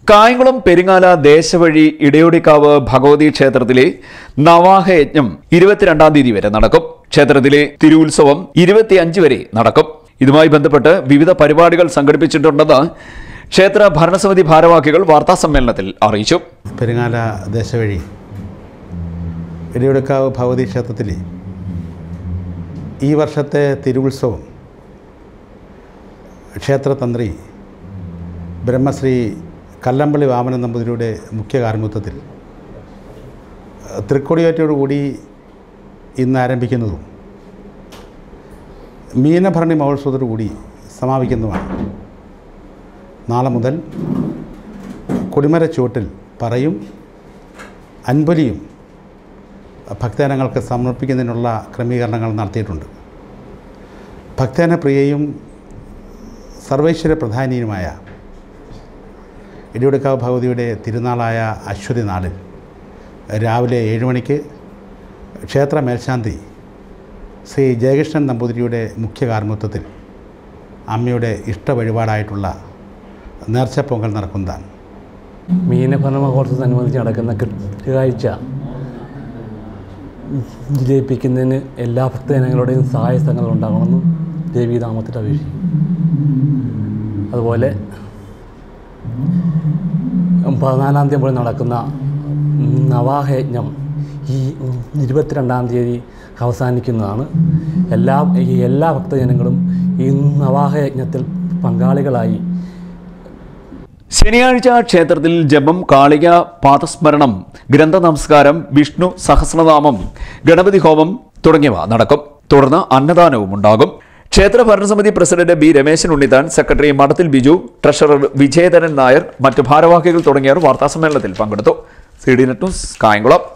കായംകുളം പെരിങ്ങാല ദേശവഴി ഇടയോടിക്കാവ് ഭഗവതി ക്ഷേത്രത്തിലെ നവാഹയജ്ഞം ഇരുപത്തിരണ്ടാം തീയതി വരെ നടക്കും ക്ഷേത്രത്തിലെ തിരുവുത്സവം ഇരുപത്തിയഞ്ച് വരെ നടക്കും ഇതുമായി ബന്ധപ്പെട്ട് വിവിധ പരിപാടികൾ സംഘടിപ്പിച്ചിട്ടുണ്ടെന്ന് ക്ഷേത്ര ഭരണസമിതി ഭാരവാഹികൾ വാർത്താസമ്മേളനത്തിൽ അറിയിച്ചു പെരുങ്ങാല ദേശവഴി ഇടിയൊടുക്കാവ് ഭഗവതി ക്ഷേത്രത്തിൽ ഈ വർഷത്തെ തിരുവുത്സവം ക്ഷേത്രതന്ത്രി ബ്രഹ്മശ്രീ കല്ലമ്പള്ളി വാമനൻ നമ്പൂതിരിയുടെ മുഖ്യ കാർമ്മിത്വത്തിൽ തൃക്കൊടിയേറ്റോടുകൂടി ഇന്ന് ആരംഭിക്കുന്നതും മീനഭരണി മഹോത്സവത്തോടുകൂടി സമാപിക്കുന്നതുമാണ് നാളെ മുതൽ കൊടിമര ചുവട്ടിൽ പറയും അൻപലിയും ഭക്തജനങ്ങൾക്ക് സമർപ്പിക്കുന്നതിനുള്ള ക്രമീകരണങ്ങൾ നടത്തിയിട്ടുണ്ട് ഭക്തജന പ്രിയയും സർവൈശ്വര്യ പ്രധാനിയുമായ ഇടിയൊടുക്കാവ് ഭഗവതിയുടെ തിരുനാളായ അശ്വതി നാളിൽ രാവിലെ ഏഴ് മണിക്ക് ക്ഷേത്ര മേൽശാന്തി ശ്രീ ജയകൃഷ്ണൻ നമ്പൂതിരിയുടെ മുഖ്യ കാർമ്മിത്വത്തിൽ അമ്മയുടെ ഇഷ്ട വഴിപാടായിട്ടുള്ള നേർച്ചപ്പൊങ്കൽ നടക്കുന്നതാണ് മീനഭരണ മഹോത്സവത്തോടനുബന്ധിച്ച് നടക്കുന്ന കെട്ടുകാഴ്ച വിജയിപ്പിക്കുന്നതിന് എല്ലാ ഭക്തജനങ്ങളുടെയും സഹായ സംഘങ്ങൾ ഉണ്ടാകണമെന്ന് ദേവീനാമത്തിൽ അപേക്ഷിക്കും അതുപോലെ പതിനാലാം തീയതി മുതൽ നടക്കുന്ന നവാഹയജ്ഞം ഈ ഇരുപത്തിരണ്ടാം തീയതി അവസാനിക്കുന്നതാണ് എല്ലാ ഈ എല്ലാ ഭക്തജനങ്ങളും ഈ നവാഹയജ്ഞത്തിൽ പങ്കാളികളായി ശനിയാഴ്ച ക്ഷേത്രത്തിൽ ജപം കാളിക പാദസ്മരണം ഗ്രന്ഥ നമസ്കാരം വിഷ്ണു സഹസ്രനാമം ഗണപതി ഹോമം തുടങ്ങിയവ നടക്കും തുടർന്ന് അന്നദാനവും ഉണ്ടാകും ക്ഷേത്ര ഭരണസമിതി president B Rameshan Unnithan secretary Madathil Biju treasurer വിജയധരൻ Nair മറ്റു ഭാരവാഹികൾ തുടങ്ങിയവർ വാർത്താസമ്മേളനത്തിൽ പങ്കെടുത്തു C D net news Kayamkulam